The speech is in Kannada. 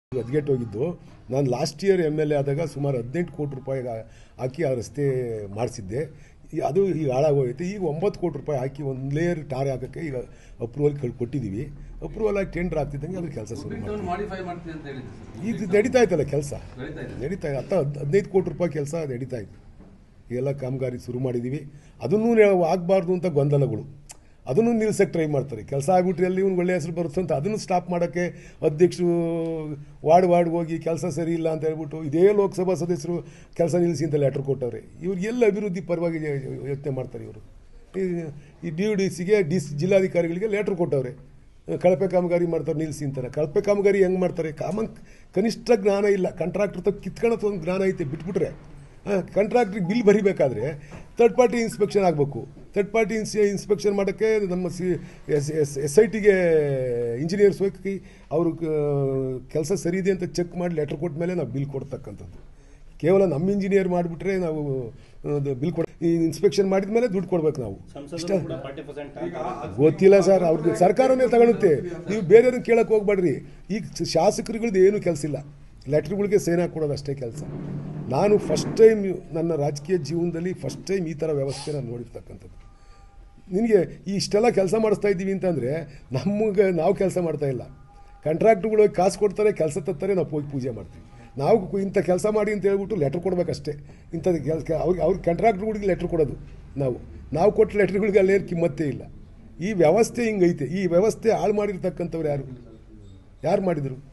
ಹೋಗಿದ್ದು ನಾನು last year M L A ಆದಾಗ ಸುಮಾರು ಹದಿನೆಂಟು ಕೋಟಿ ರೂಪಾಯಿ ಹಾಕಿ ಆ ರಸ್ತೆ ಮಾಡಿಸಿದ್ದೆ ಈ- ಅದು ಈಗ ಹಾಳಾಗೋಗೈತೆ ಈಗ ಒಂಬತ್ತು ಕೋಟಿ ರೂಪಾಯಿ ಹಾಕಿ ಒಂದು ಲೇಯರ್ ಟಾರ್ ಹಾಕೋಕ್ಕೆ ಈಗ ಅಪ್ರೂವಲ್ ಕಳ್ ಕೊಟ್ಟಿದ್ದೀವಿ ಅಪ್ರೂವಲ್ ಆಗಿ ಟೆಂಡರ್ ಆಗ್ತಿದ್ದಂಗೆ ಅದ್ರ ಕೆಲಸ ಶುರು ಮಾಡಿ ಮಾಡಿಫೈ ಮಾಡ್ತೀನಿ ಅಂತ ಹೇಳಿದ್ರು ಸರ್ ಇದು ನಡೀತಾ ಇತ್ತಲ್ಲ ಕೆಲಸ ನಡೀತಾ ಇದೆ ನಡೀತಾ ಇದೆ ಹತ್ತ ಹದಿನೈದು ಕೋಟಿ ರೂಪಾಯಿ ಕೆಲಸ ನಡೀತಾ ಇದೆ ಈಗೆಲ್ಲ ಕಾಮಗಾರಿ ಶುರು ಮಾಡಿದ್ದೀವಿ ಅದನ್ನೂ ಆಗಬಾರ್ದು ಅಂತ ಗೊಂದಲಗಳು ಅದನ್ನು ನಿಲ್ಸಕ್ಕೆ ಟ್ರೈ ಮಾಡ್ತಾರೆ ಕೆಲಸ ಆಗ್ಬಿಟ್ರೆ ಅಲ್ಲಿ ಇವ್ನು ಒಳ್ಳೆ ಹೆಸರು ಬರುತ್ತೆ ಅಂತ ಅದನ್ನು ಸ್ಟಾಪ್ ಮಾಡೋಕ್ಕೆ ಅಧ್ಯಕ್ಷರು ವಾರ್ಡ್ ವಾರ್ಡ್ಗೆ ಹೋಗಿ ಕೆಲಸ ಸರಿ ಇಲ್ಲ ಅಂತ ಹೇಳ್ಬಿಟ್ಟು ಇದೇ ಲೋಕಸಭಾ ಸದಸ್ಯರು ಕೆಲಸ ನಿಲ್ಲಿಸಿ ಅಂತ ಲೆಟ್ರ್ ಕೊಟ್ಟವ್ರೆ ಇವ್ರು ಎಲ್ಲ ಅಭಿವೃದ್ಧಿ ಪರವಾಗಿ ಯೋಚನೆ ಮಾಡ್ತಾರೆ ಇವರು ಈ ಡಿ ಯು ಡಿ ಸಿಗೆ ಡಿ ಜಿಲ್ಲಾಧಿಕಾರಿಗಳಿಗೆ ಲೆಟ್ರ್ ಕೊಟ್ಟವ್ರೆ ಕಳಪೆ ಕಾಮಗಾರಿ ಮಾಡ್ತಾರೆ ನಿಲ್ಲಿಸಿ ಅಂತಾರೆ ಕಳಪೆ ಕಾಮಗಾರಿ ಹೆಂಗೆ ಮಾಡ್ತಾರೆ ಕಾಮನ್ ಕನಿಷ್ಠ ಜ್ಞಾನ ಇಲ್ಲ ಕಾಂಟ್ರಾಕ್ಟರ್ ತಗ ಕಿತ್ಕೊಳ್ಳೋದು ಒಂದು ಜ್ಞಾನ ಐತೆ ಬಿಟ್ಬಿಟ್ರೆ ಕಾಂಟ್ರಾಕ್ಟ್ರಿಗೆ ಬಿಲ್ ಬರಿಬೇಕಾದ್ರೆ ತರ್ಡ್ ಪಾರ್ಟಿ ಇನ್ಸ್ಪೆಕ್ಷನ್ ಆಗಬೇಕು ತರ್ಡ್ ಪಾರ್ಟಿ ಇನ್ಸ್ ಇನ್ಸ್ಪೆಕ್ಷನ್ ಮಾಡೋಕ್ಕೆ ನಮ್ಮ C S S S I ಟಿಗೆ ಇಂಜಿನಿಯರ್ಸ್ ಹೋಗಿ ಅವರು ಕೆಲಸ ಸರಿ ಇದೆ ಅಂತ ಚೆಕ್ ಮಾಡಿ ಲೆಟ್ರ್ ಕೊಟ್ಟ ಮೇಲೆ ನಾವು ಬಿಲ್ ಕೊಡ್ತಕ್ಕಂಥದ್ದು ಕೇವಲ ನಮ್ಮ ಇಂಜಿನಿಯರ್ ಮಾಡಿಬಿಟ್ರೆ ನಾವು ಬಿಲ್ ಕೊಡ ಈ ಇನ್ಸ್ಪೆಕ್ಷನ್ ಮಾಡಿದ ಮೇಲೆ ದುಡ್ಡು ಕೊಡ್ಬೇಕು ನಾವು ಇಷ್ಟ ಕೂಡ ಫಾರ್ಟಿ ಪರ್ಸೆಂಟ್ ಗೊತ್ತಿಲ್ಲ ಸರ್ ಅವ್ರಿಗೆ ಸರ್ಕಾರನೇ ತಗೊಳುತ್ತೆ ನೀವು ಬೇರೆಯವ್ರನ್ನ ಕೇಳಕ್ಕೆ ಹೋಗ್ಬೇಡ್ರಿ ಈಗ ಶಾಸಕರುಗಳದ್ದು ಏನು ಕೆಲಸ ಇಲ್ಲ ಲೆಟ್ರ್ಗಳಿಗೆ ಸೇನೆ ಹಾಕ್ಕೊಡೋದು ಅಷ್ಟೇ ಕೆಲಸ ನಾನು ಫಸ್ಟ್ ಟೈಮ್ ನನ್ನ ರಾಜಕೀಯ ಜೀವನದಲ್ಲಿ ಫಸ್ಟ್ ಟೈಮ್ ಈ ಥರ ವ್ಯವಸ್ಥೆ ನಾನು ನೋಡಿರ್ತಕ್ಕಂಥದ್ದು ನಿನಗೆ ಈ ಇಷ್ಟೆಲ್ಲ ಕೆಲಸ ಮಾಡಿಸ್ತಾ ಇದ್ದೀವಿ ಅಂತಂದರೆ ನಮಗೆ ನಾವು ಕೆಲಸ ಮಾಡ್ತಾ ಇಲ್ಲ ಕಾಂಟ್ರಾಕ್ಟ್ಗಳು ಹೋಗಿ ಕಾಸು ಕೊಡ್ತಾರೆ ಕೆಲಸ ತತ್ತಾರೆ ನಾವು ಹೋಗಿ ಪೂಜೆ ಮಾಡ್ತೀವಿ ನಾವು ಕು- ಇಂಥ ಕೆಲಸ ಮಾಡಿ ಅಂತ ಹೇಳ್ಬಿಟ್ಟು ಲೆಟ್ರ್ ಕೊಡ್ಬೇಕಷ್ಟೇ ಇಂಥದ್ದು ಕೆಲಸ ಅವ್ರಿಗೆ ಅವ್ರಿಗೆ ಕಾಂಟ್ರಾಕ್ಟ್ಗಳಿಗೆ ಲೆಟ್ರ್ ಕೊಡೋದು ನಾವು ನಾವು ಕೊಟ್ಟ ಲೆಟ್ರ್ಗಳಿಗೆ ಅಲ್ಲೇನು ಕಿಮ್ಮತ್ತೇ ಇಲ್ಲ ಈ ವ್ಯವಸ್ಥೆ ಹಿಂಗೈತೆ ಈ ವ್ಯವಸ್ಥೆ ಹಾಳು ಮಾಡಿರ್ತಕ್ಕಂಥವ್ರು ಯಾರು ಯಾರು ಮಾಡಿದರು